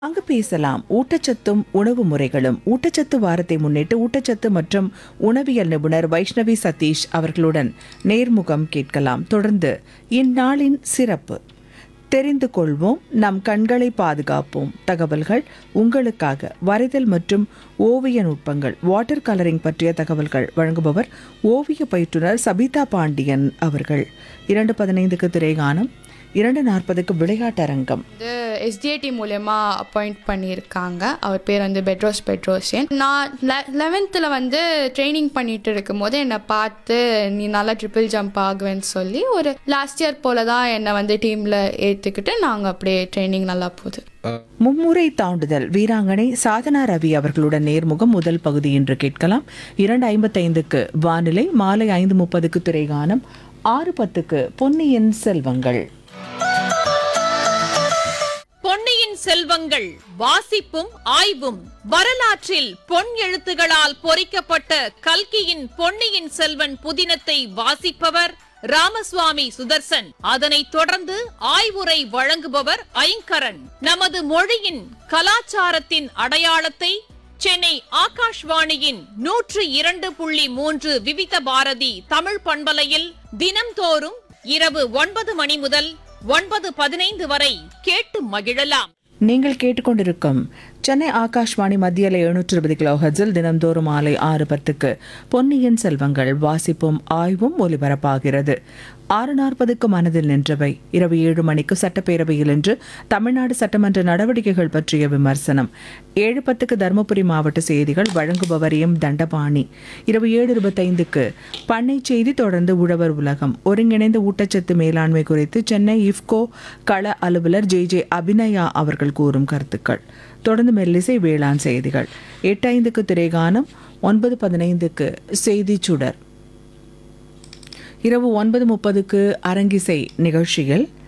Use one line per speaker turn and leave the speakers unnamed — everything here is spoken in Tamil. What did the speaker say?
அங்கு பேசலாம் ஊட்டச்சத்தும் உணவு முறைகளும் ஊட்டச்சத்து வாரத்தை முன்னிட்டு ஊட்டச்சத்து மற்றும் உணவியல் நிபுணர் வைஷ்ணவி சதீஷ் அவர்களுடன் நேர்முகம் கேட்கலாம் தொடர்ந்து இந்நாளின் சிறப்பு தெரிந்து கொள்வோம் நம் கண்களை பாதுகாப்போம் தகவல்கள் உங்களுக்காக வரைதல் மற்றும் ஓவிய நுட்பங்கள் வாட்டர் கலரிங் பற்றிய தகவல்கள் வழங்குபவர் ஓவிய பயிற்றுனர் சபிதா பாண்டியன் அவர்கள் இரண்டு பதினைந்துக்கு திரைகானம் இரண்டு நாற்பதுக்கு விளையாட்டரங்கம்
வந்து எஸ்டிஏடி மூலயமா அப்பாயிண்ட் பண்ணியிருக்காங்க அவர் பேர் வந்து பெட்ரோஸ் பெட்ரோசியன் நான் லெவன்த்தில் வந்து ட்ரைனிங் பண்ணிட்டு இருக்கும்போது என்னை பார்த்து நீ நல்லா ட்ரிபிள் ஜம்ப் ஆகுவேன்னு சொல்லி ஒரு லாஸ்ட் இயர் போல தான் என்னை வந்து டீமில் ஏற்றுக்கிட்டு நாங்கள் அப்படியே ட்ரைனிங் நல்லா போகுது
மும்முறை தாண்டுதல் வீராங்கனை சாதனா ரவி அவர்களுடன் நேர்முகம் முதல் பகுதி என்று கேட்கலாம் இரண்டு ஐம்பத்தைந்துக்கு வானிலை மாலை ஐந்து முப்பதுக்கு திரைகானம் ஆறு பத்துக்கு பொன்னியின் செல்வங்கள்
பொன்னியின் செல்வங்கள் வாசிப்பும் ஆய்வும் வரலாற்றில் பொன் எழுத்துகளால் பொறிக்கப்பட்ட கல்கியின் பொன்னியின் செல்வன் புதினத்தை வாசிப்பவர் ராமசுவாமி சுதர்சன் அதனைத் தொடர்ந்து ஆய்வுரை வழங்குபவர் ஐங்கரன் நமது மொழியின் கலாச்சாரத்தின் அடையாளத்தை சென்னை ஆகாஷ்வாணியின் நூற்று இரண்டு புள்ளி மூன்று விவித பாரதி தமிழ் பண்பலையில் தினம்தோறும் இரவு ஒன்பது மணி முதல் ஒன்பது பதினைந்து வரை கேட்டு மகிழலாம்
நீங்கள் கேட்டுக்கொண்டிருக்கும் சென்னை ஆகாஷ்வாணி மத்தியில் எழுநூற்று இருபது கிலோ ஹெட்ஸில் தினம்தோறும் மாலை ஆறு பத்துக்கு பொன்னியின் செல்வங்கள் வாசிப்பும் ஆய்வும் ஒலிபரப்பாகிறது ஆறு நாற்பதுக்கு மனதில் நின்றவை இரவு ஏழு மணிக்கு சட்டப்பேரவையில் இன்று தமிழ்நாடு சட்டமன்ற நடவடிக்கைகள் பற்றிய விமர்சனம் ஏழு பத்துக்கு தருமபுரி மாவட்ட செய்திகள் வழங்குபவர் எம் தண்டபாணி இரவு ஏழு இருபத்தைந்துக்கு பண்ணை செய்தி தொடர்ந்து உழவர் உலகம் ஒருங்கிணைந்த ஊட்டச்சத்து மேலாண்மை குறித்து சென்னை இஃப்கோ கள அலுவலர் ஜே ஜே அபிநயா அவர்கள் கூறும் கருத்துக்கள் தொடர்ந்து மெல்லிசை வேளாண் செய்திகள் எட்டு ஐந்துக்கு திரைகானம் ஒன்பது பதினைந்துக்கு செய்தி சுடர் இரவு ஒன்பது முப்பதுக்கு அரங்கிசை நிகழ்ச்சியில்